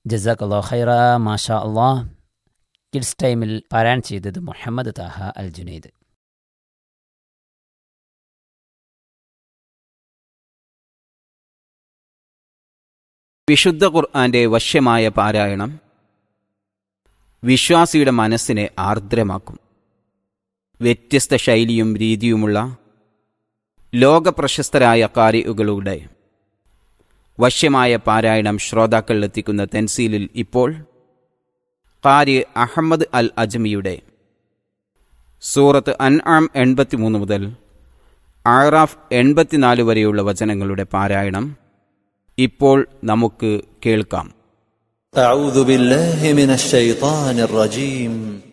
ജസാഖ് അള്ളാഹ് ഖൈറ മാഷാ അള്ളാഹ് കിഡ്സ് ടൈമിൽ പാരായണം ചെയ്തത് മുഹമ്മദ് താഹ അൽ ജുനൈദ് വിശുദ്ധ ഖുർആന്റെ വശ്യമായ പാരായണം വിശ്വാസിയുടെ മനസ്സിനെ ആർദ്രമാക്കും വ്യത്യസ്ത ശൈലിയും രീതിയുമുള്ള ലോകപ്രശസ്തരായ കാരികളുടെ വശ്യമായ പാരായണം ശ്രോതാക്കളിലെത്തിക്കുന്ന തെൻസീലിൽ ഇപ്പോൾ കാരി അഹമ്മദ് അൽ അജ്മിയുടെ സൂറത്ത് അൻആം എൺപത്തിമൂന്ന് മുതൽ ആറാഫ് എൺപത്തിനാല് വരെയുള്ള വചനങ്ങളുടെ പാരായണം ഇപ്പോൾ നമുക്ക് കേൾക്കാം أعوذ بالله من الشيطان الرجيم